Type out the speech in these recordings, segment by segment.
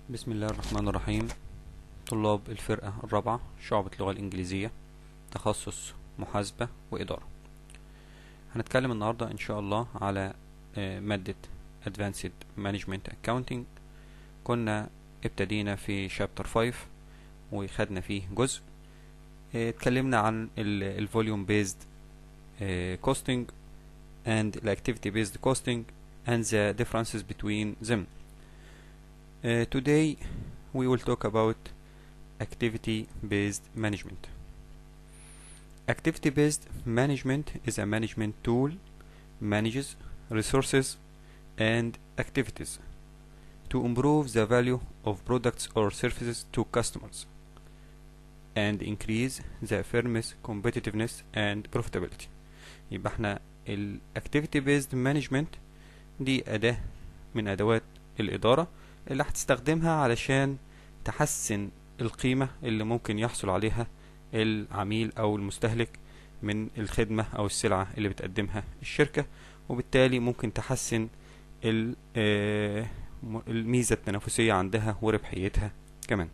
بسم الله الرحمن الرحيم طلاب الفرقة الرابعة شعبة اللغة الإنجليزية تخصص محاسبة وإدارة هنتكلم النهاردة إن شاء الله على آه، مادة Advanced Management Accounting كنا ابتدينا في شابتر 5 وخدنا فيه جزء آه، اتكلمنا عن الفوليوم بيزد costing and the activity based costing and the differences between them Uh, today we will talk about activity based management. Activity based management is a management tool manages resources and activities to improve the value of products or services to customers and increase the firm's competitiveness and profitability. يبقى احنا ال activity based management دي أداة من أدوات الإدارة اللي هتستخدمها علشان تحسن القيمة اللي ممكن يحصل عليها العميل أو المستهلك من الخدمة أو السلعة اللي بتقدمها الشركة وبالتالي ممكن تحسن ال- آه، م- الميزة التنافسية عندها وربحيتها كمان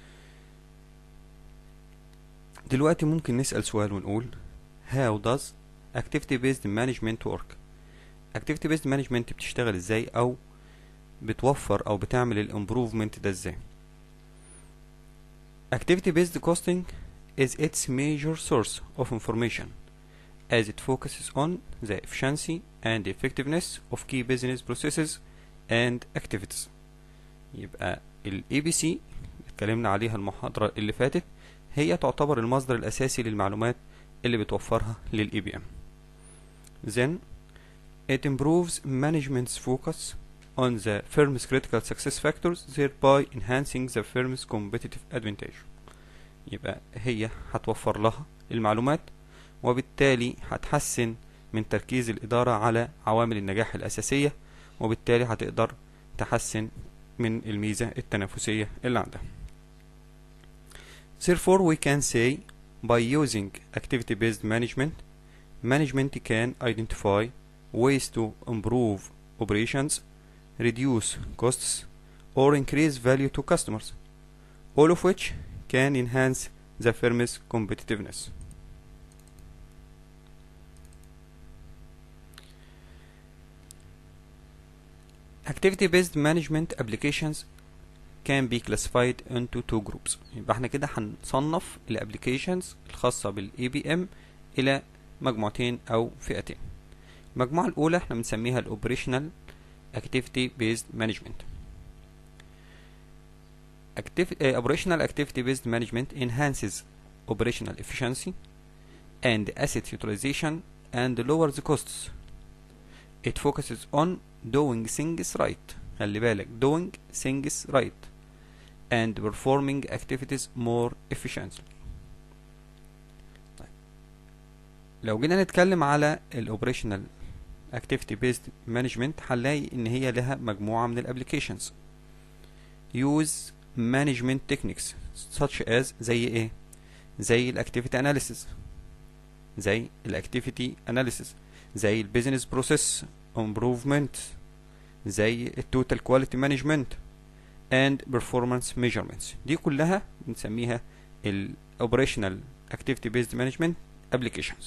دلوقتي ممكن نسأل سؤال ونقول How does activity based management work activity based management بتشتغل ازاي او بتوفر او بتعمل الامبروفمنت ده ازاي activity based costing is its major source of information as it focuses on the efficiency and effectiveness of key business processes and activities يبقى ال ABC اللي اتكلمنا عليها المحاضرة اللي فاتت هي تعتبر المصدر الأساسي للمعلومات اللي بتوفرها لل EBM then it improves management's focus on the firm's critical success factors thereby enhancing the firm's competitive advantage يبقى هي هتوفر لها المعلومات وبالتالي هتحسن من تركيز الإدارة على عوامل النجاح الأساسية وبالتالي هتقدر تحسن من الميزة التنافسية اللي عندها Therefore we can say by using activity-based management management can identify ways to improve operations reduce costs or increase value to customers, all of which can enhance the firm's competitiveness. Activity-based management applications can be classified into two groups. يبقى احنا كده هنصنف الابليكيشنز الخاصة بال ABM إلى مجموعتين أو فئتين. المجموعة الأولى احنا بنسميها ال Operational activity based management Activ- uh, operational activity based management enhances operational efficiency and asset utilization and lowers the costs it focuses on doing things right خلي بالك doing things right and performing activities more efficiently طيب. لو جينا نتكلم على ال operational activity based management هنلاقي ان هي لها مجموعة من الابليكيشنز use management techniques such as زي ايه زي الاكتيفيتي اناليسيس زي الاكتيفيتي اناليسيس زي البيزنس بروسيس امبروفمنت زي التوتال كواليتي مانجمنت and performance measurements دي كلها بنسميها ال operational activity based management applications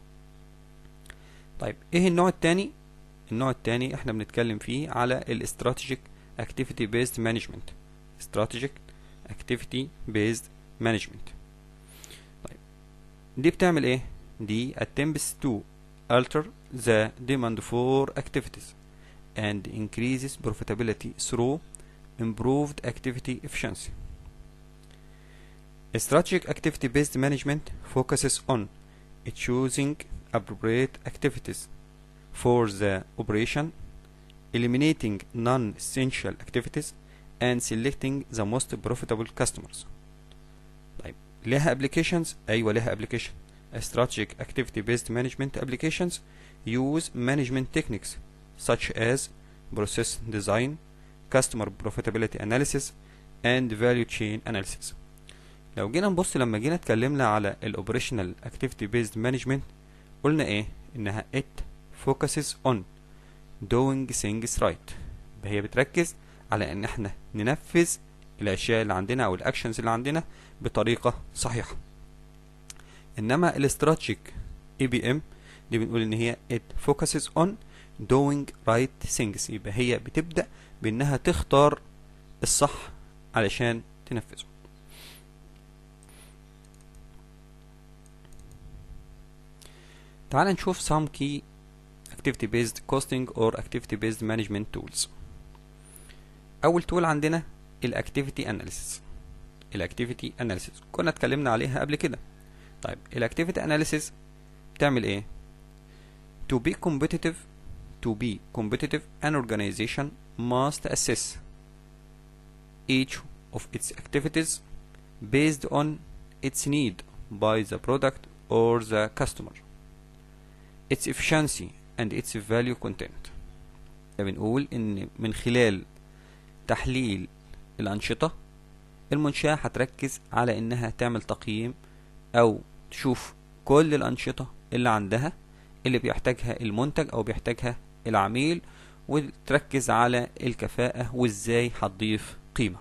طيب ايه النوع التاني النوع التاني احنا بنتكلم فيه على ال strategic activity based management strategic activity based management طيب دي بتعمل ايه دي attempts to alter the demand for activities and increases profitability through improved activity efficiency strategic activity based management focuses on choosing appropriate activities for the operation, eliminating non-essential activities, and selecting the most profitable customers. طيب لها applications؟ أيوة لها application. Strategic activity based management applications use management techniques such as process design, customer profitability analysis, and value chain analysis. لو جينا نبص لما جينا اتكلمنا على ال operational activity based management قلنا ايه انها it focuses on doing things right هي بتركز على ان احنا ننفذ الاشياء اللي عندنا او الاكشنز اللي عندنا بطريقه صحيحه انما الاستراتيجيك اي بي ام دي بنقول ان هي it focuses on doing right things يبقى هي بتبدا بانها تختار الصح علشان تنفذه تعال نشوف some key activity based costing or activity based management tools اول تول عندنا الاكتيفيتي اناليسيس الاكتيفيتي اناليسيس كنا اتكلمنا عليها قبل كده طيب الاكتيفيتي اناليسيس بتعمل ايه to be competitive to be competitive an organization must assess each of its activities based on its need by the product or the customer its efficiency and its value content بنقول ان من خلال تحليل الأنشطة المنشأة هتركز على إنها تعمل تقييم أو تشوف كل الأنشطة اللي عندها اللي بيحتاجها المنتج أو بيحتاجها العميل وتركز على الكفاءة وإزاي هتضيف قيمة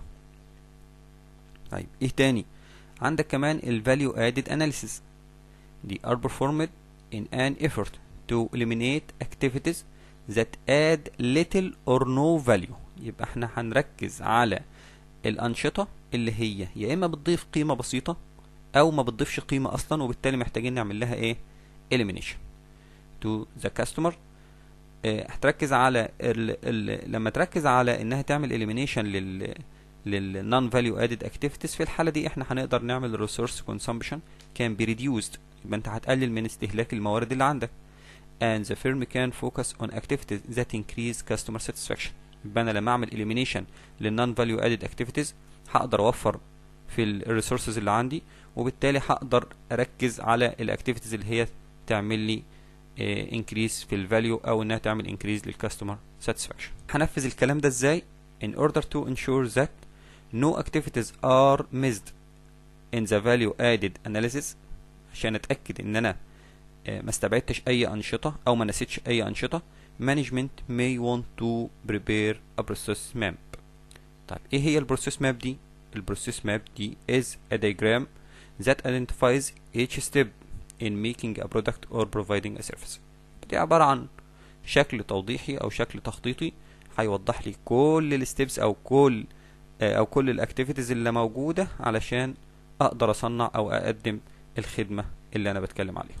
طيب إيه تاني عندك كمان ال value added analysis دي are performed in an effort to eliminate activities that add little or no value يبقى احنا هنركز على الأنشطة اللي هي يا إما بتضيف قيمة بسيطة أو ما بتضيفش قيمة أصلا وبالتالي محتاجين نعمل لها إيه elimination to the customer اه هتركز على ال ال لما تركز على إنها تعمل elimination لل لل non value added activities في الحالة دي احنا هنقدر نعمل resource consumption can be reduced يبقى انت هتقلل من استهلاك الموارد اللي عندك and the firm can focus on activities that increase customer satisfaction يبقى انا لما اعمل elimination للنون فاليو ادد activities هقدر اوفر في الريسورسز اللي عندي وبالتالي هقدر اركز على الاكتيفيتيز اللي هي تعمل لي انكريز في الفاليو او انها تعمل انكريز للكاستمر ساتسفاكشن هنفذ الكلام ده ازاي in order to ensure that no activities are missed in the value added analysis عشان اتاكد ان انا ما استبعدتش اي انشطه او ما نسيتش اي انشطه management may want to prepare a process map طيب ايه هي البروسيس ماب دي البروسيس ماب دي is a diagram that identifies each step in making a product or providing a service دي عبارة عن شكل توضيحي او شكل تخطيطي هيوضح لي كل الستبس او كل او كل الاكتيفيتيز اللي موجودة علشان اقدر اصنع او اقدم الخدمة اللي انا بتكلم عليها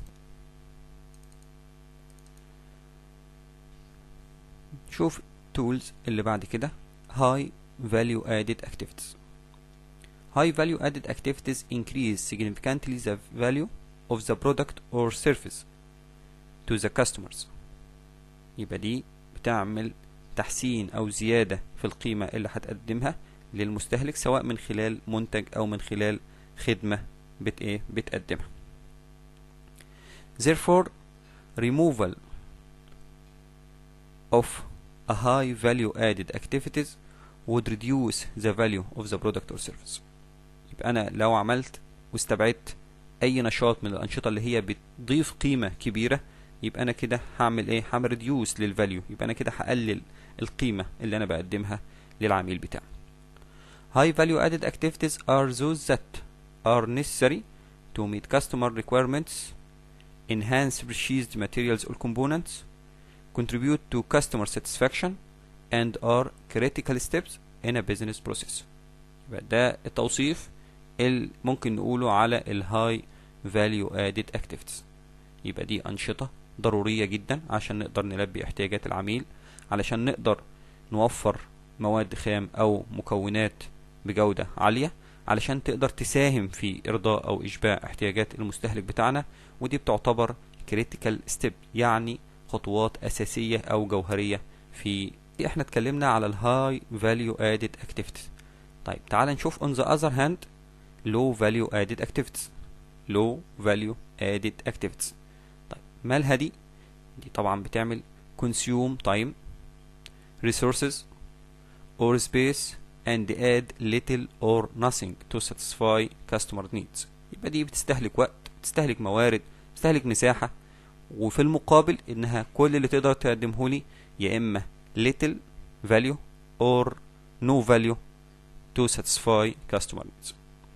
شوف tools اللي بعد كده high value added activities high value added activities increase significantly the value of the product or service to the customers يبقى دي بتعمل تحسين او زيادة في القيمة اللي هتقدمها للمستهلك سواء من خلال منتج او من خلال خدمة بت ايه بتقدمها therefore removal of a high value added activities would reduce the value of the product or service يبقى انا لو عملت واستبعدت اي نشاط من الانشطه اللي هي بتضيف قيمه كبيره يبقى انا كده هعمل ايه هعمل ريديوس للفاليو يبقى انا كده هقلل القيمه اللي انا بقدمها للعميل بتاعي high value added activities are those that are necessary to meet customer requirements enhance purchased materials or components contribute to customer satisfaction and are critical steps in a business process يبقى ده التوصيف اللي ممكن نقوله على الهاي فاليو ادد activities يبقى دي أنشطة ضرورية جدا عشان نقدر نلبي احتياجات العميل علشان نقدر نوفر مواد خام أو مكونات بجودة عالية علشان تقدر تساهم في إرضاء أو إشباع احتياجات المستهلك بتاعنا ودي بتعتبر critical step يعني خطوات أساسية أو جوهرية في احنا اتكلمنا على الهاي فاليو ادد activities طيب تعال نشوف on the other hand low value added activities low value added activities طيب مالها دي دي طبعا بتعمل consume time resources or space and add little or nothing to satisfy customer needs يبقى دي بتستهلك وقت بتستهلك موارد بتستهلك مساحة وفي المقابل انها كل اللي تقدر تقدمه لي يا اما little value or no value to satisfy customer needs.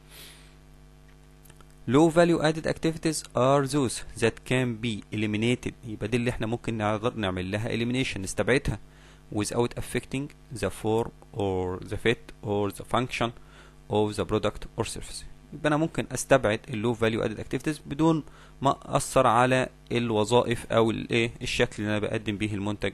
Low value added activities are those that can be eliminated يبقى دي اللي احنا ممكن نقدر نعمل لها elimination نستبعدها without affecting the form or the fit or the function of the product or service يبقى انا ممكن استبعد اللو فاليو ادد اكتيفيتيز بدون ما اثر على الوظائف او الايه الشكل اللي انا بقدم بيه المنتج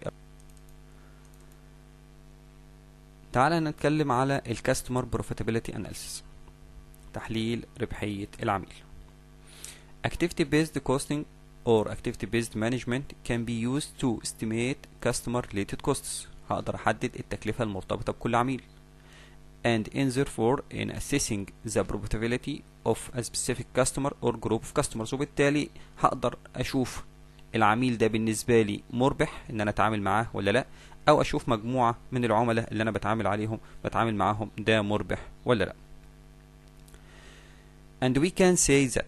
تعالى نتكلم على الكاستمر بروفيتابيلتي اناليسيس تحليل ربحية العميل activity based costing or activity based management can be used to estimate customer related costs هقدر احدد التكلفة المرتبطة بكل عميل and in therefore in assessing the profitability of a specific customer or group of customers وبالتالي هقدر اشوف العميل ده بالنسبة لي مربح ان انا اتعامل معاه ولا لا او اشوف مجموعة من العملاء اللي انا بتعامل عليهم بتعامل معاهم ده مربح ولا لا and we can say that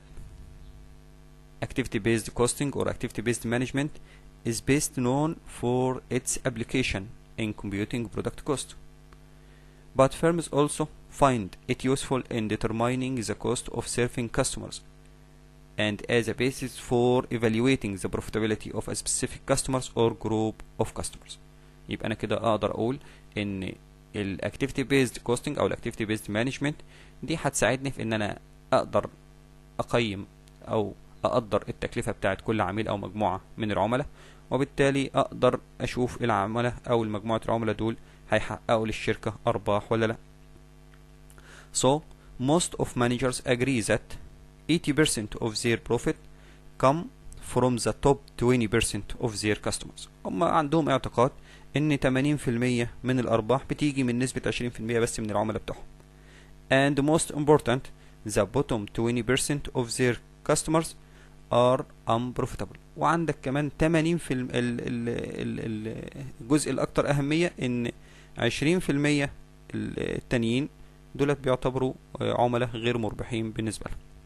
activity based costing or activity based management is best known for its application in computing product cost but firms also find it useful in determining the cost of serving customers and as a basis for evaluating the profitability of a specific customers or group of customers يبقى انا كده اقدر اقول ان الاكتيفيتي بيزد كوستنج او الاكتيفيتي بيزد مانجمنت دي هتساعدني في ان انا اقدر اقيم او اقدر التكلفة بتاعت كل عميل او مجموعة من العملاء وبالتالي اقدر اشوف العملاء او المجموعة العملاء دول هيحققوا للشركة ارباح ولا لا So most of managers agree that 80% of their profit come from the top 20% of their customers هم عندهم اعتقاد ان 80% من الارباح بتيجي من نسبة 20% بس من العملاء بتوعهم and most important the bottom 20% of their customers are unprofitable وعندك كمان 80 في ال ال ال ال الجزء الاكثر اهمية ان 20% التانيين دولت بيعتبروا عملاء غير مربحين بالنسبة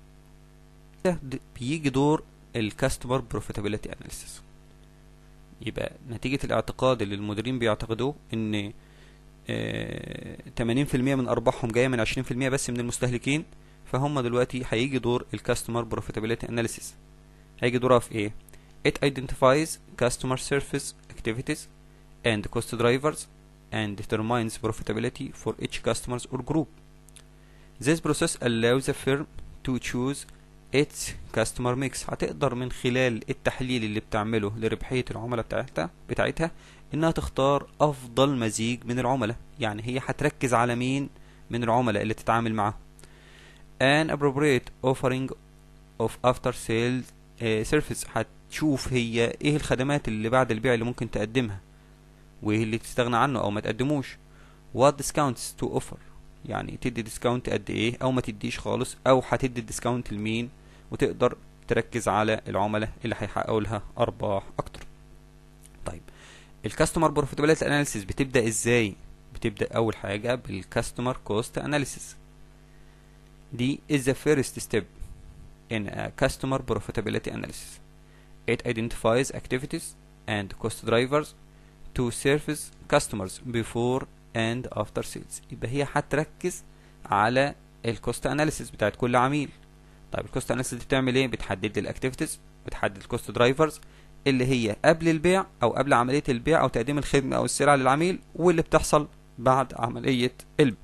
لهم بيجي دور الكاستمر بروفيتابيلتي اناليسيس يبقى نتيجة الاعتقاد اللي المديرين بيعتقدوه ان تمانين في المية من ارباحهم جاية من عشرين في المية بس من المستهلكين فهم دلوقتي هيجي دور الكاستمر بروفيتابيلتي اناليسيس هيجي دورها في ايه it identifies customer service activities and cost drivers and determines profitability for each customers or group this process allows the firm to choose its customer mix هتقدر من خلال التحليل اللي بتعمله لربحية العملاء بتاعتها بتاعتها انها تختار افضل مزيج من العملاء يعني هي هتركز على مين من العملاء اللي تتعامل معاهم an appropriate offering of after sales uh, service هتشوف هي ايه الخدمات اللي بعد البيع اللي ممكن تقدمها وايه اللي تستغنى عنه او ما تقدموش what discounts to offer يعني تدي ديسكاونت قد ايه او ما تديش خالص او هتدي الديسكاونت لمين وتقدر تركز على العملاء اللي هيحققوا لها ارباح اكتر طيب الكاستمر بروفيتابيلتي اناليسيس بتبدا ازاي بتبدا اول حاجه بالكاستمر كوست اناليسيس دي is the first step in a customer profitability analysis it identifies activities and cost drivers to service customers before and after sales يبقى هي هتركز على الكوست اناليسيس بتاعت كل عميل طيب الكوست اناليسيس دي بتعمل ايه بتحدد لي الاكتيفيتيز بتحدد الكوست درايفرز اللي هي قبل البيع او قبل عمليه البيع او تقديم الخدمه او السلعه للعميل واللي بتحصل بعد عمليه البيع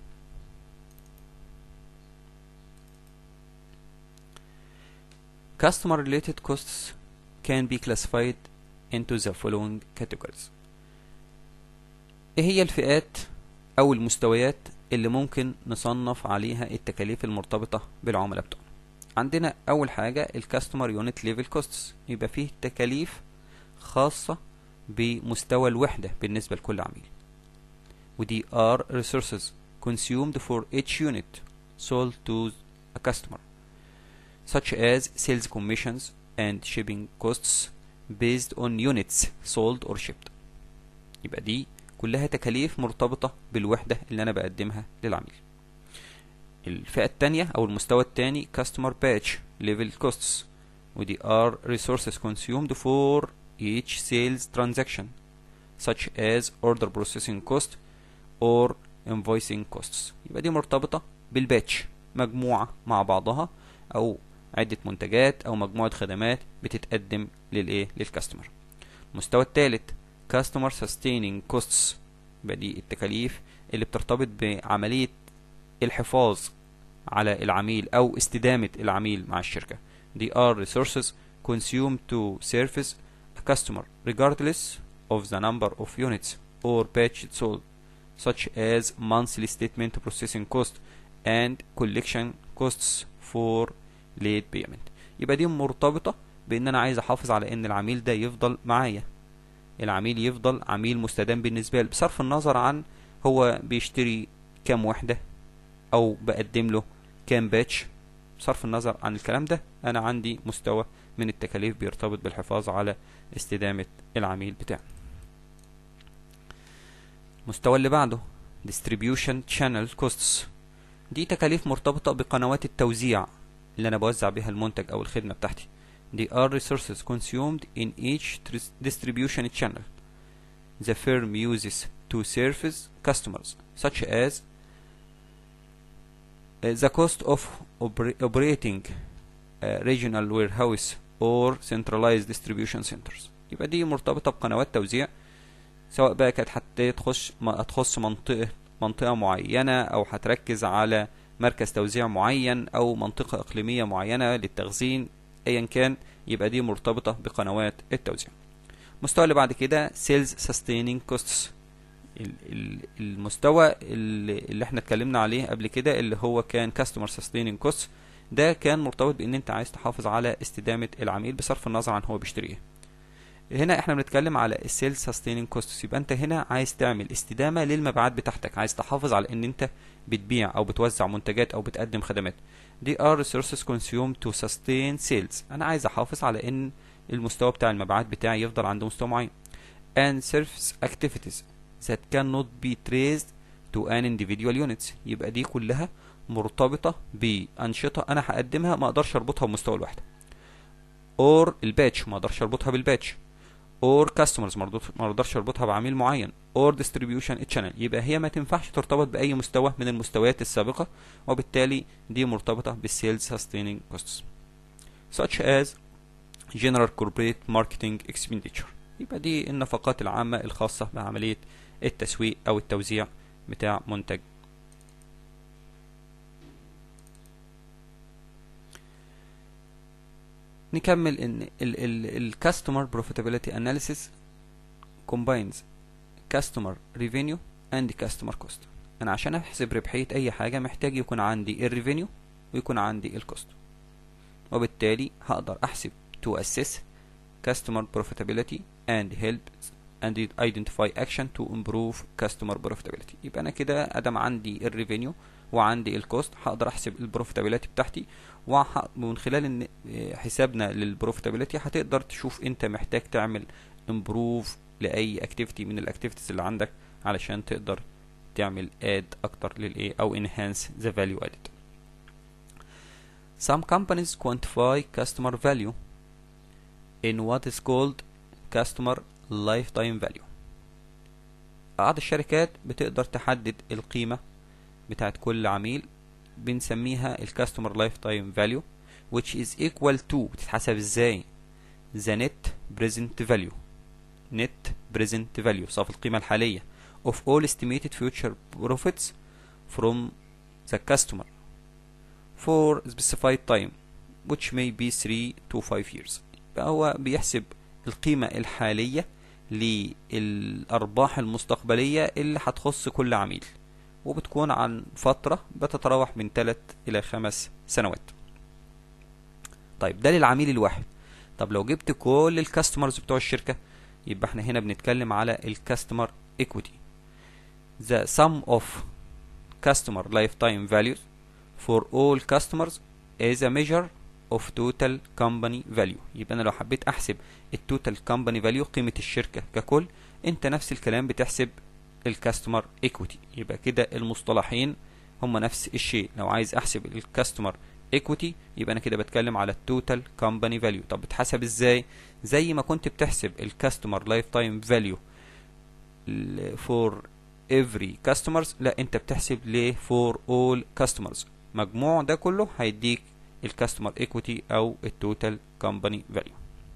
customer related costs can be classified into the following categories ايه هي الفئات او المستويات اللي ممكن نصنف عليها التكاليف المرتبطة بالعملاء بتوعنا عندنا اول حاجة الكاستمر يونت ليفل كوستس يبقى فيه تكاليف خاصة بمستوى الوحدة بالنسبة لكل عميل ودي are resources consumed for each unit sold to a customer such as sales commissions and shipping costs based on units sold or shipped يبقى دي كلها تكاليف مرتبطة بالوحدة اللي أنا بقدمها للعميل الفئة التانية أو المستوى التاني customer batch level costs ودي are resources consumed for each sales transaction such as order processing cost or invoicing costs يبقى دي مرتبطة بالباتش مجموعة مع بعضها أو عدة منتجات أو مجموعة خدمات بتتقدم للإيه للكاستمر المستوى الثالث customer sustaining costs يبقى دي التكاليف اللي بترتبط بعملية الحفاظ على العميل أو استدامة العميل مع الشركة دي are resources consumed to service a customer regardless of the number of units or batch sold such as monthly statement processing cost and collection costs for late payment يبقى دي مرتبطة بان انا عايز احافظ على ان العميل ده يفضل معايا العميل يفضل عميل مستدام بالنسبة لي بصرف النظر عن هو بيشتري كام وحدة او بقدم له كام باتش بصرف النظر عن الكلام ده انا عندي مستوى من التكاليف بيرتبط بالحفاظ على استدامة العميل بتاعي المستوى اللي بعده distribution channel costs دي تكاليف مرتبطة بقنوات التوزيع اللي أنا بوزع بيها المنتج أو الخدمة بتاعتي دي are resources consumed in each distribution channel the firm uses to service customers such as the cost of operating a regional warehouse or centralized distribution centers يبقى دي مرتبطة بقنوات توزيع سواء بقى كانت حتى تخش هتخص منطقة منطقة معينة أو هتركز على مركز توزيع معين أو منطقة إقليمية معينة للتخزين أيا كان يبقى دي مرتبطة بقنوات التوزيع المستوى اللي بعد كده sales sustaining costs المستوى اللي احنا اتكلمنا عليه قبل كده اللي هو كان customer sustaining costs ده كان مرتبط بان انت عايز تحافظ على استدامة العميل بصرف النظر عن هو بيشتري ايه هنا احنا بنتكلم على السيل سستيننج كوستس يبقى انت هنا عايز تعمل استدامه للمبيعات بتاعتك عايز تحافظ على ان انت بتبيع او بتوزع منتجات او بتقدم خدمات دي are resources consumed to sustain sales انا عايز احافظ على ان المستوى بتاع المبيعات بتاعي يفضل عنده مستوى معين and service activities that cannot be traced to an individual units يبقى دي كلها مرتبطة بأنشطة أنا هقدمها ما أقدرش أربطها بمستوى الوحدة or الباتش ما أقدرش أربطها بالباتش or customers ما اقدرش اربطها بعميل معين or distribution channel يبقى هي ما تنفعش ترتبط باي مستوى من المستويات السابقه وبالتالي دي مرتبطه بالسيلز sustaining costs such as general corporate marketing expenditure يبقى دي النفقات العامه الخاصه بعمليه التسويق او التوزيع بتاع منتج نكمل ان الكاستمر بروفيتابيلتي اناليسيس combines customer revenue and customer cost انا عشان احسب ربحية اي حاجة محتاج يكون عندي الريفينيو ويكون عندي الكوست وبالتالي هقدر احسب to assess customer profitability and help and identify action to improve customer profitability يبقى انا كده ادم عندي الريفينيو وعندي الكوست هقدر احسب البروفيتابيلتي بتاعتي ومن خلال ان حسابنا للبروفيتابيلتي هتقدر تشوف انت محتاج تعمل امبروف لاي اكتيفيتي من الاكتيفيتيز اللي عندك علشان تقدر تعمل اد اكتر للايه او enhance the value added some companies quantify customer value in what is called customer lifetime value بعض الشركات بتقدر تحدد القيمة بتاعت كل عميل بنسميها الكاستمر لايف تايم فاليو which is equal to بتتحسب ازاي the net present value net present value صافي القيمة الحالية of all estimated future profits from the customer for specified time which may be 3 to 5 years فهو بيحسب القيمة الحالية للأرباح المستقبلية اللي هتخص كل عميل وبتكون عن فترة بتتراوح من 3 إلى 5 سنوات طيب ده للعميل الواحد طب لو جبت كل الكاستمرز بتوع الشركة يبقى احنا هنا بنتكلم على الكاستمر equity the sum of customer lifetime values for all customers is a measure of total company value يبقى انا لو حبيت احسب التوتال company value قيمة الشركة ككل انت نفس الكلام بتحسب الكاستمر equity يبقى كده المصطلحين هما نفس الشيء لو عايز احسب الكاستمر equity يبقى انا كده بتكلم على التوتال company value طب بتحسب ازاي زي ما كنت بتحسب الكاستمر لايف تايم فاليو فور every customers لا انت بتحسب ل for all customers مجموع ده كله هيديك الكاستمر equity او التوتال company value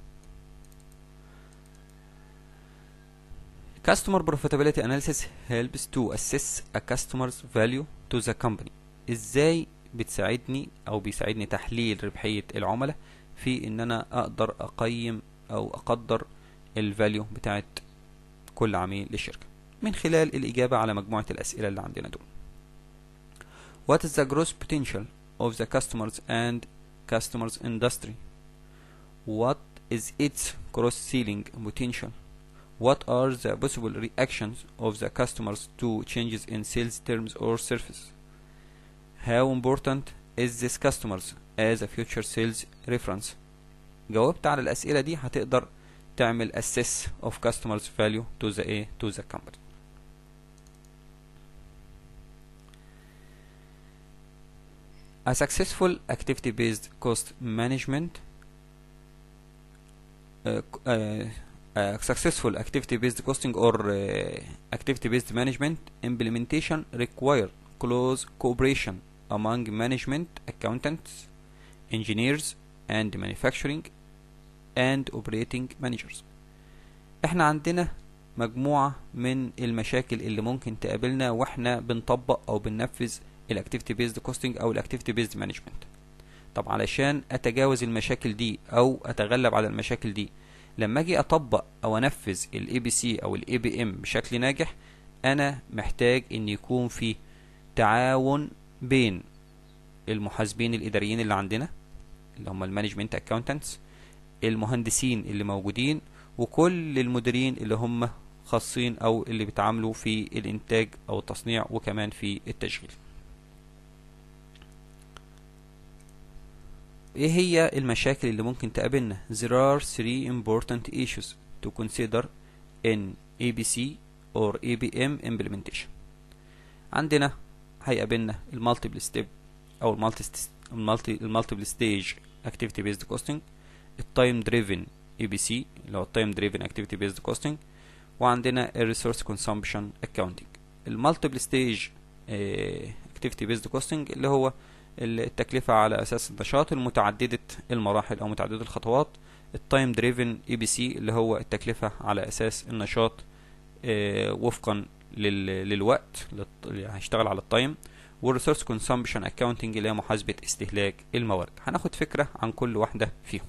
Customer profitability analysis helps to assess a customer's value to the company. ازاي بتساعدني او بيساعدني تحليل ربحية العملاء في ان انا اقدر اقيم او اقدر الفاليو بتاعت كل عميل للشركة من خلال الاجابة على مجموعة الاسئلة اللي عندنا دول. What is the gross potential of the customers and customers industry? What is its cross selling potential? What are the possible reactions of the customers to changes in sales terms or service? How important is this customers as a future sales reference? جاوبت على الأسئلة دي هتقدر تعمل assess of customers value to the A to the company. A successful activity-based cost management uh, uh, uh, successful activity-based costing or uh, activity-based management implementation require close cooperation among management, accountants, engineers, and manufacturing and operating managers. احنا عندنا مجموعة من المشاكل اللي ممكن تقابلنا واحنا بنطبق او بننفذ الاكتيفيتي بيزد كوستنج او الاكتيفيتي بيزد مانجمنت طب علشان اتجاوز المشاكل دي او اتغلب على المشاكل دي لما اجي اطبق او انفذ الاي بي سي او الاي بي ام بشكل ناجح انا محتاج ان يكون في تعاون بين المحاسبين الاداريين اللي عندنا اللي هم المانجمنت اكاونتنتس المهندسين اللي موجودين وكل المديرين اللي هم خاصين او اللي بيتعاملوا في الانتاج او التصنيع وكمان في التشغيل ايه هي المشاكل اللي ممكن تقابلنا there are three important issues to consider in ABC or ABM implementation عندنا هيقابلنا المالتيبل ستيب او المالتي المالتي المالتيبل ستيج اكتيفيتي بيزد كوستنج التايم دريفن اي بي سي اللي هو التايم دريفن اكتيفيتي بيزد كوستنج وعندنا الريسورس كونسامبشن اكاونتنج المالتيبل ستيج اكتيفيتي بيزد كوستنج اللي هو التكلفة على أساس النشاط المتعددة المراحل أو متعددة الخطوات التايم دريفن اي بي سي اللي هو التكلفة على أساس النشاط آه وفقا لل... للوقت اللي هيشتغل على التايم والريسورس كونسامبشن اكاونتنج اللي هي محاسبة استهلاك الموارد هناخد فكرة عن كل واحدة فيهم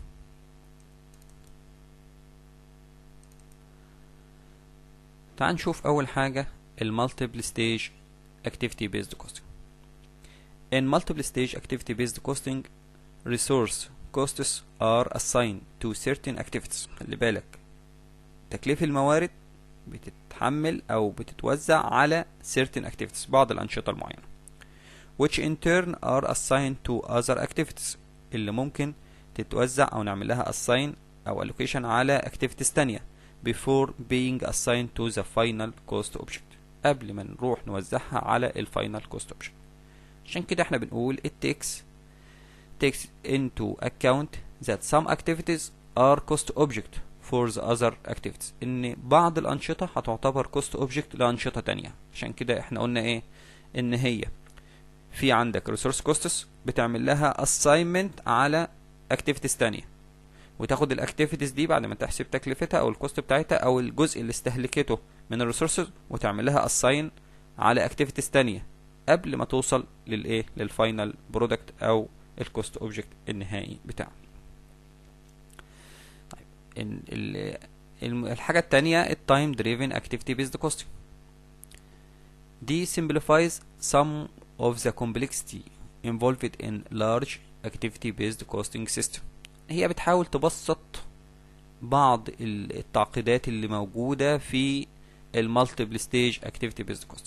تعال نشوف أول حاجة المالتيبل ستيج activity based costing In multiple stage activity based costing, resource costs are assigned to certain activities. خلي بالك تكلفة الموارد بتتحمل أو بتتوزع على certain activities بعض الأنشطة المعينة which in turn are assigned to other activities اللي ممكن تتوزع أو نعمل لها assign أو allocation على activities تانية before being assigned to the final cost object قبل ما نروح نوزعها على الفاينل cost object عشان كده احنا بنقول it takes takes into account that some activities are cost object for the other activities ان بعض الانشطة هتعتبر cost object لانشطة تانية عشان كده احنا قلنا ايه ان هي في عندك resource costs بتعمل لها assignment على activities تانية وتاخد الاكتيفيتيز دي بعد ما تحسب تكلفتها او الكوست بتاعتها او الجزء اللي استهلكته من الريسورسز وتعمل لها assign على اكتيفيتيز تانية قبل ما توصل للايه للفاينل برودكت او الكوست اوبجكت النهائي بتاعه طيب الحاجه الثانيه التايم دريفن اكتيفيتي بيزد كوستنج دي simplifies some of the complexity involved in large activity based costing system هي بتحاول تبسط بعض التعقيدات اللي موجوده في المالتيبل ستيج اكتيفيتي بيزد كوستنج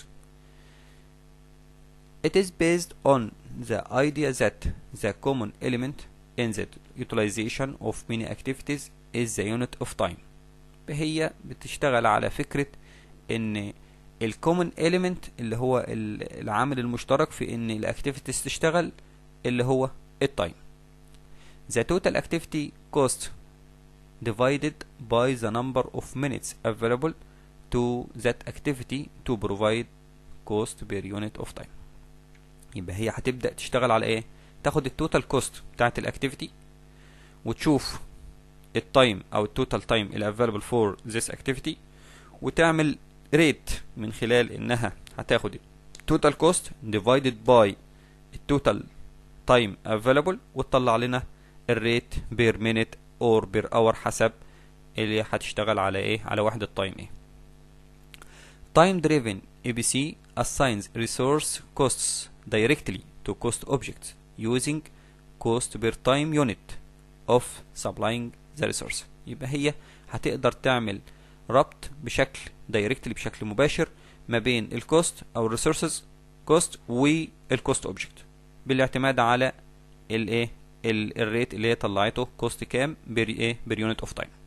It is based on the idea that the common element in the utilization of many activities is the unit of time. هي بتشتغل على فكرة ان ال common element اللي هو العامل المشترك في ان الاكتيفيتيز تشتغل اللي هو التايم. The total activity cost divided by the number of minutes available to that activity to provide cost per unit of time يبقى هي هتبدأ تشتغل على ايه تاخد التوتال كوست بتاعت الاكتيفيتي وتشوف التايم او التوتال تايم اللي available for this activity وتعمل ريت من خلال انها هتاخد التوتال كوست divided by التوتال تايم available وتطلع لنا الريت بير مينيت اور بير اور حسب اللي هتشتغل على ايه على وحدة تايم ايه time driven ABC assigns resource costs directly to cost objects using cost per time unit of supplying the resource يبقى هي هتقدر تعمل ربط بشكل دايركتلي بشكل مباشر ما بين الكوست او الريسورسز كوست والكوست اوبجكت بالاعتماد على الايه الريت اللي هي طلعته كوست كام بير ايه بير يونت اوف تايم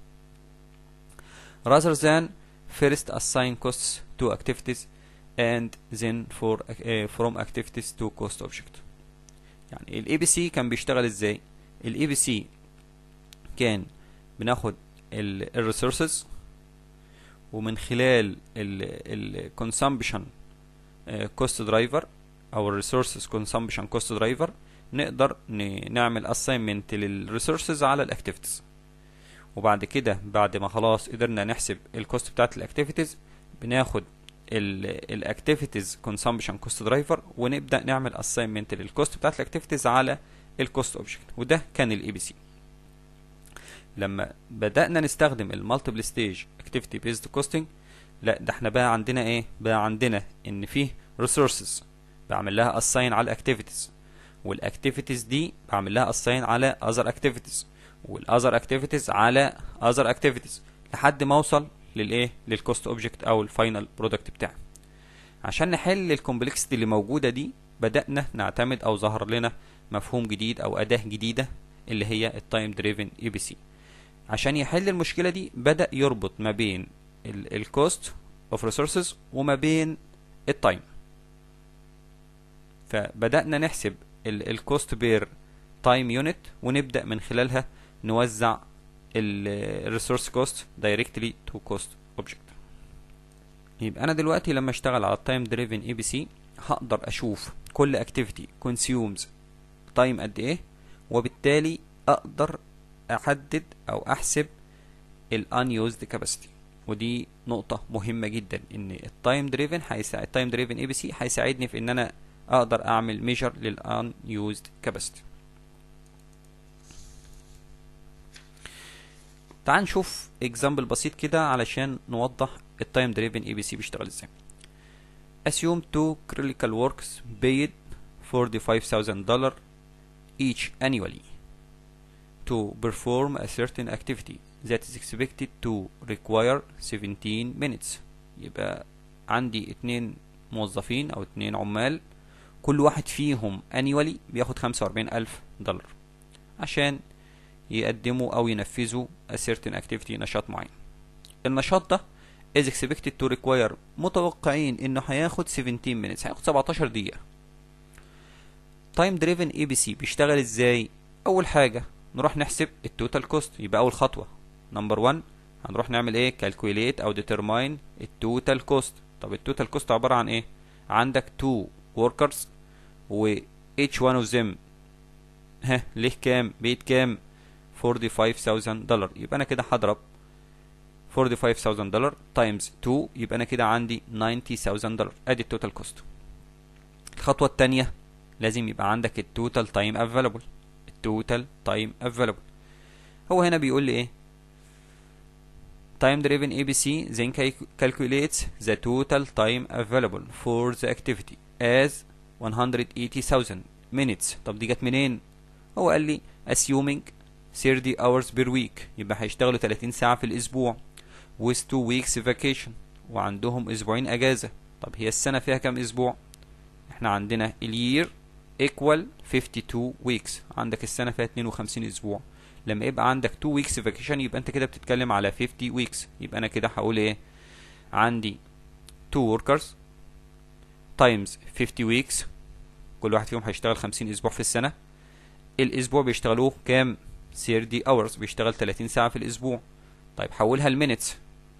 rather than first assign costs to activities and then for uh, from activities to cost object يعني الاي بي سي كان بيشتغل ازاي الاي بي سي كان بناخد الريسورسز ومن خلال الكونسامبشن كوست درايفر او الريسورسز كونسامبشن كوست درايفر نقدر نعمل اساينمنت للريسورسز على الاكتيفيتيز وبعد كده بعد ما خلاص قدرنا نحسب الكوست بتاعت الاكتيفيتيز بناخد الاكتيفيتيز كونسامبشن كوست درايفر ونبدا نعمل اساينمنت للكوست بتاعت الاكتيفيتيز على الكوست اوبجكت وده كان الاي بي سي لما بدانا نستخدم المالتيبل ستيج اكتيفيتي بيزد كوستنج لا ده احنا بقى عندنا ايه بقى عندنا ان فيه ريسورسز بعمل لها اساين على الاكتيفيتيز والاكتيفيتيز دي بعمل لها اساين على اذر اكتيفيتيز والاذر اكتيفيتيز على اذر اكتيفيتيز لحد ما اوصل للايه للكوست اوبجكت او الفاينل برودكت بتاعي عشان نحل الكومبلكسيتي اللي موجوده دي بدانا نعتمد او ظهر لنا مفهوم جديد او اداه جديده اللي هي التايم دريفن اي بي سي عشان يحل المشكله دي بدا يربط ما بين الكوست اوف ريسورسز وما بين التايم فبدانا نحسب الكوست بير تايم يونت ونبدا من خلالها نوزع الريسورس كوست دايركتلي تو كوست اوبجكت يبقى انا دلوقتي لما اشتغل على التايم دريفن اي بي سي هقدر اشوف كل اكتيفيتي كونسيومز تايم قد ايه وبالتالي اقدر احدد او احسب الانيوزد كاباسيتي ودي نقطة مهمة جدا ان التايم دريفن هيساعد التايم دريفن اي بي سي هيساعدني في ان انا اقدر اعمل ميجر للانيوزد كاباسيتي تعال نشوف اكزامبل بسيط كده علشان نوضح التايم دريفن اي بي سي بيشتغل ازاي assume two critical works paid $45,000 each annually to perform a certain activity that is expected to require 17 minutes يبقى عندي اتنين موظفين او اتنين عمال كل واحد فيهم annually بياخد 45000 دولار عشان يقدموا او ينفذوا a certain activity نشاط معين النشاط ده is expected to require متوقعين انه هياخد 17 minutes هياخد 17 دقيقة time driven ABC بيشتغل ازاي اول حاجة نروح نحسب التوتال كوست يبقى اول خطوة نمبر 1 هنروح نعمل ايه calculate او determine التوتال كوست طب التوتال كوست عبارة عن ايه عندك 2 workers و each one of them ها ليه كام بيت كام 45000 دولار يبقى انا كده هضرب 45000 دولار تايمز 2 يبقى انا كده عندي 90000 دولار ادي التوتال كوست الخطوه الثانيه لازم يبقى عندك التوتال تايم افيلبل التوتال تايم افيلبل هو هنا بيقول لي ايه time driven ABC then calculates the total time available for the activity as 180,000 minutes طب دي جت منين هو قال لي assuming 30 hours per week يبقى هيشتغلوا 30 ساعة في الأسبوع with 2 weeks vacation وعندهم أسبوعين أجازة طب هي السنة فيها كام أسبوع؟ احنا عندنا الير equal 52 weeks عندك السنة فيها 52 أسبوع لما يبقى عندك 2 weeks vacation يبقى أنت كده بتتكلم على 50 weeks يبقى أنا كده هقول إيه؟ عندي 2 workers times 50 weeks كل واحد فيهم هيشتغل 50 أسبوع في السنة الأسبوع بيشتغلوه كام؟ 30 hours بيشتغل 30 ساعة في الأسبوع طيب حولها لمينتس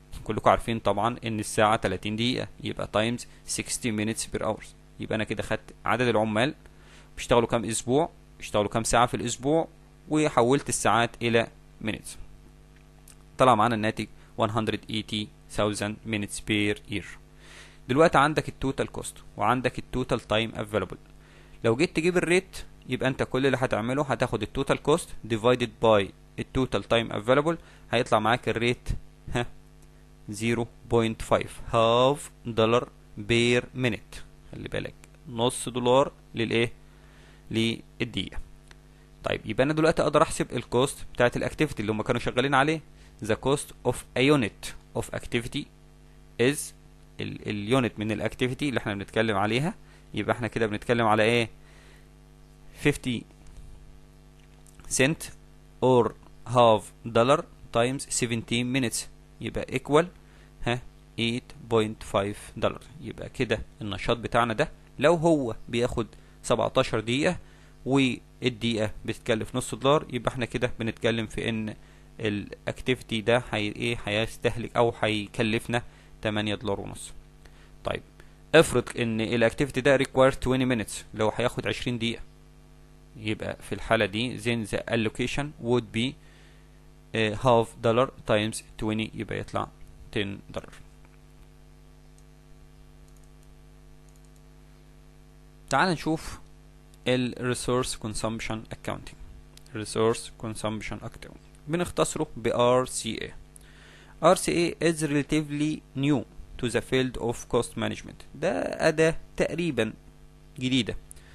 كلكم عارفين طبعا ان الساعه 30 دقيقه يبقى تايمز 60 minutes per hours يبقى انا كده خدت عدد العمال بيشتغلوا كام اسبوع بيشتغلوا كام ساعه في الاسبوع وحولت الساعات الى minutes طلع معانا الناتج 180,000 minutes per year دلوقتي عندك التوتال كوست وعندك التوتال تايم افيلبل لو جيت تجيب الريت يبقى انت كل اللي هتعمله هتاخد التوتال كوست ديفايدد باي التوتال تايم افيلبل هيطلع معاك الريت ها 0.5 هاف دولار بير مينيت خلي بالك نص دولار للايه للدقيقه طيب يبقى انا دلوقتي اقدر احسب الكوست بتاعت الاكتيفيتي اللي هم كانوا شغالين عليه the cost of a unit of activity is اليونت من الاكتيفيتي اللي احنا بنتكلم عليها يبقى احنا كده بنتكلم على ايه 50 cent or half dollar times 17 minutes يبقى equal ها 8.5 دولار يبقى كده النشاط بتاعنا ده لو هو بياخد 17 دقيقة والدقيقة بتتكلف نص دولار يبقى احنا كده بنتكلم في ان الاكتيفيتي ده هي ايه هيستهلك او هيكلفنا 8 دولار ونص طيب افرض ان الاكتيفيتي ده require 20 minutes لو هياخد 20 دقيقة يبقى في الحالة دي then the allocation would be uh, half dollar times 20 يبقى يطلع 10 دولار تعال نشوف ال resource consumption accounting resource consumption accounting بنختصره ب RCA RCA is relatively new to the field of cost management ده أداة تقريبا جديدة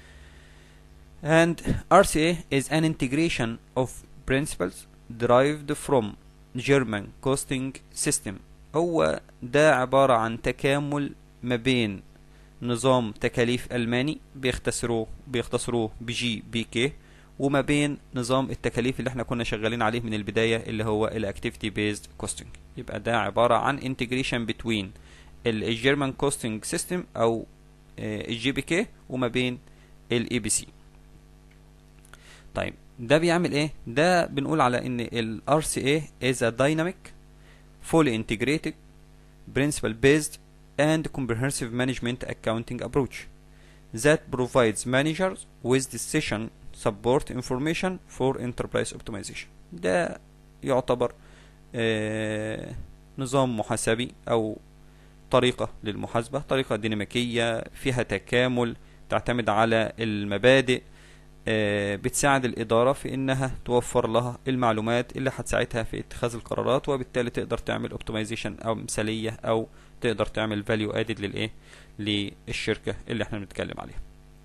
and RCA is an integration of principles derived from German costing system هو ده عبارة عن تكامل ما بين نظام تكاليف ألماني بيختصروه بيختصروه بجي بي كي وما بين نظام التكاليف اللي احنا كنا شغالين عليه من البداية اللي هو الاكتيفيتي بيزد كوستنج يبقى ده عبارة عن انتجريشن بين الجيرمان كوستنج سيستم او الجي بي كي وما بين الاي بي سي طيب ده بيعمل ايه ده بنقول على ان ال RCA is a dynamic fully integrated principle based and comprehensive management accounting approach that provides managers with decision support information for enterprise optimization ده يعتبر آه نظام محاسبي او طريقة للمحاسبة طريقة ديناميكية فيها تكامل تعتمد على المبادئ آه بتساعد الإدارة في إنها توفر لها المعلومات اللي هتساعدها في اتخاذ القرارات وبالتالي تقدر تعمل اوبتمايزيشن أو مثالية أو تقدر تعمل فاليو ادد للإيه للشركة اللي احنا بنتكلم عليها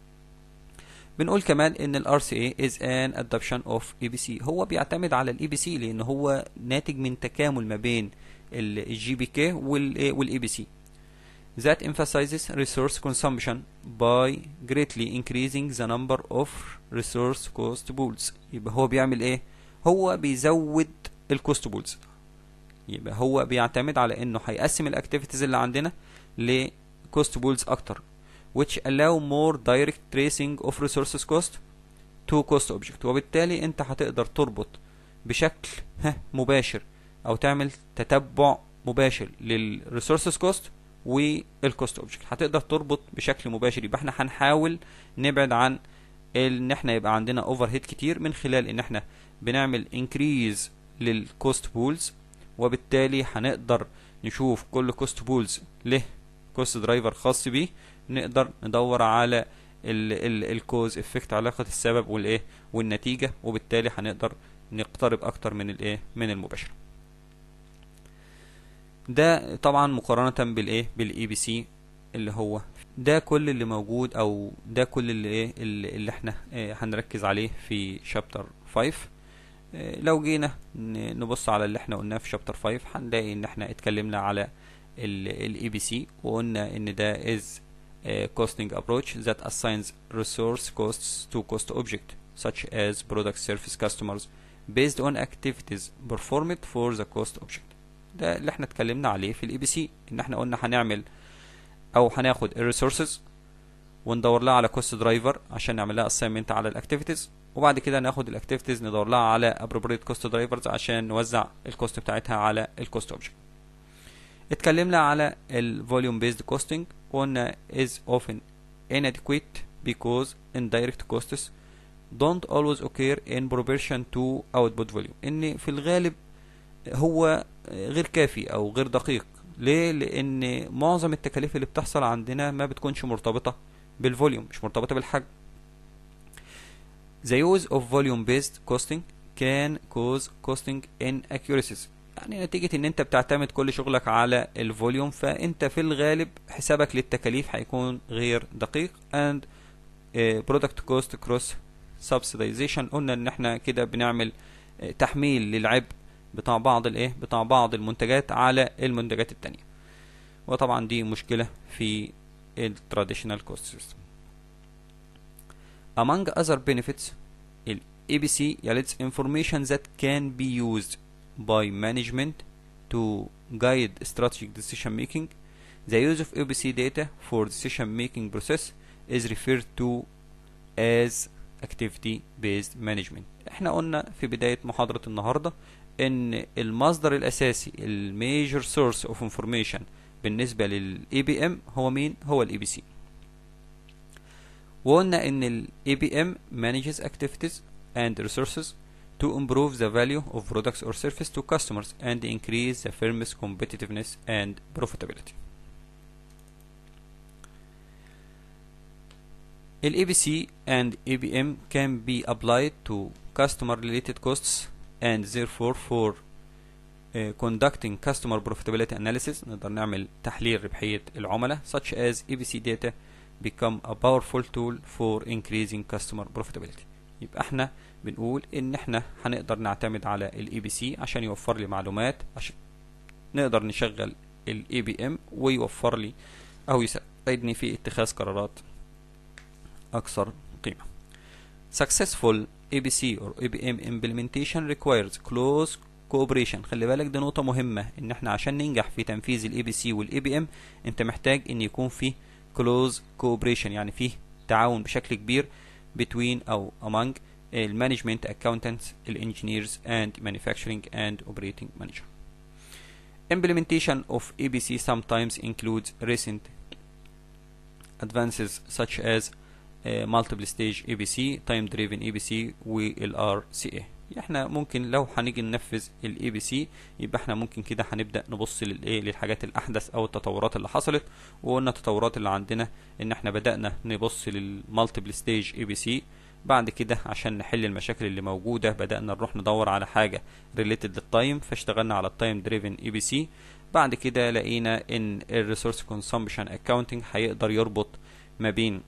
بنقول كمان ان ال RCA is an adoption of EBC هو بيعتمد على ال EBC لان هو ناتج من تكامل ما بين ال GBK وال وال EBC that emphasizes resource consumption by greatly increasing the number of resource cost pools يبقى هو بيعمل ايه هو بيزود الكوست بولز يبقى هو بيعتمد على انه هيقسم الاكتيفيتيز اللي عندنا لكوست بولز اكتر which allow more direct tracing of resources cost to cost object وبالتالي انت هتقدر تربط بشكل ها مباشر او تعمل تتبع مباشر للريسورسز كوست والكوست اوبجكت هتقدر تربط بشكل مباشر يبقى احنا هنحاول نبعد عن ان احنا يبقى عندنا اوفر هيد كتير من خلال ان احنا بنعمل انكريز للكوست بولز وبالتالي هنقدر نشوف كل كوست بولز له كوست درايفر خاص بيه نقدر ندور على الكوز افكت علاقة السبب والايه والنتيجة وبالتالي هنقدر نقترب اكتر من الايه من المباشرة ده طبعا مقارنة بالايه بالاي بي سي اللي هو ده كل اللي موجود او ده كل اللي ايه اللي, اللي احنا اه هنركز عليه في شابتر 5 اه لو جينا نبص على اللي احنا قلناه في شابتر 5 هنلاقي ان احنا اتكلمنا على الاي بي سي وقلنا ان ده is a costing approach that assigns resource costs to cost object such as product service customers based on activities performed for the cost object ده اللي احنا اتكلمنا عليه في الاي بي سي ان احنا قلنا هنعمل او هناخد الريسورسز وندور لها على كوست درايفر عشان نعمل لها اساينمنت على الاكتيفيتيز وبعد كده ناخد الاكتيفيتيز ندور لها على appropriate cost drivers عشان نوزع الكوست بتاعتها على الكوست اوبجكت اتكلمنا على ال volume based costing قلنا is often inadequate because indirect costs don't always occur in proportion to output volume ان في الغالب هو غير كافي او غير دقيق ليه لان معظم التكاليف اللي بتحصل عندنا ما بتكونش مرتبطة بالفوليوم مش مرتبطة بالحجم The use of volume based costing can cause costing inaccuracies يعني نتيجة ان انت بتعتمد كل شغلك على الفوليوم فانت في الغالب حسابك للتكاليف هيكون غير دقيق and uh, product cost cross subsidization قلنا ان احنا كده بنعمل uh, تحميل للعبء بتاع بعض الايه بتاع بعض المنتجات على المنتجات التانية وطبعا دي مشكلة في ال traditional cost system among other benefits ال ABC يلدز information that can be used by management to guide strategic decision making. The use of ABC data for decision making process is referred to as activity based management. احنا قلنا في بداية محاضرة النهاردة ان المصدر الاساسي الميجر سورس اوف انفورميشن بالنسبة لل ABM هو مين؟ هو ال ABC. وقلنا ان ال ABM manages activities and resources to improve the value of products or service to customers and increase the firm's competitiveness and profitability. ال ABC and ABM can be applied to customer related costs and therefore for uh, conducting customer profitability analysis نقدر نعمل تحليل ربحية العملاء such as ABC data become a powerful tool for increasing customer profitability يبقى احنا بنقول ان احنا هنقدر نعتمد على الاي بي سي عشان يوفر لي معلومات عشان نقدر نشغل الاي بي ام ويوفر لي او يساعدني في اتخاذ قرارات اكثر قيمة successful ABC or ABM implementation requires close cooperation خلي بالك دي نقطة مهمة ان احنا عشان ننجح في تنفيذ الاي بي سي والاي بي ام انت محتاج ان يكون في close cooperation يعني فيه تعاون بشكل كبير between او among المانجمنت accountants الانجينيرز and manufacturing and operating manager implementation of ABC sometimes includes recent advances such as uh, multiple stage ABC time driven ABC وال RCA احنا ممكن لو هنيجي ننفذ الاي بي سي يبقى احنا ممكن كده هنبدا نبص للايه للحاجات الاحدث او التطورات اللي حصلت وقلنا التطورات اللي عندنا ان احنا بدانا نبص للمالتيبل ستيج اي بي سي بعد كده عشان نحل المشاكل اللي موجوده بدانا نروح ندور على حاجه ريليتد للتايم فاشتغلنا على التايم دريفن اي بي سي بعد كده لقينا ان الريسورس كونسومبشن اكاونتنج هيقدر يربط ما بين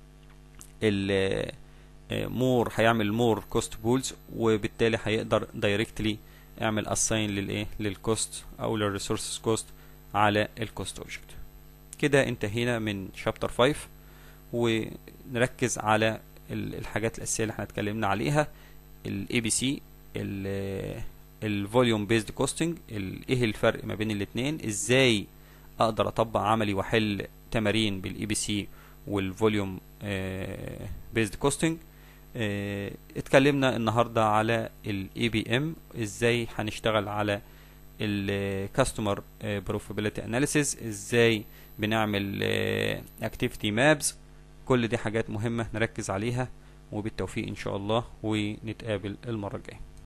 ال مور هيعمل مور كوست بولز وبالتالي هيقدر دايركتلي يعمل اساين للايه للكوست او للريسورسز كوست على الكوست اوبجكت كده انتهينا من شابتر 5 ونركز على الحاجات الاساسيه اللي احنا اتكلمنا عليها الاي بي سي الفوليوم بيزد كوستنج ايه الفرق ما بين الاثنين ازاي اقدر اطبق عملي واحل تمارين بالاي بي سي والفوليوم بيزد كوستنج اتكلمنا النهارده على الاي بي ام ازاي هنشتغل على الكاستمر بروفابيلتي اناليسيز ازاي بنعمل اكتيفيتي مابز كل دي حاجات مهمه نركز عليها وبالتوفيق ان شاء الله ونتقابل المره الجايه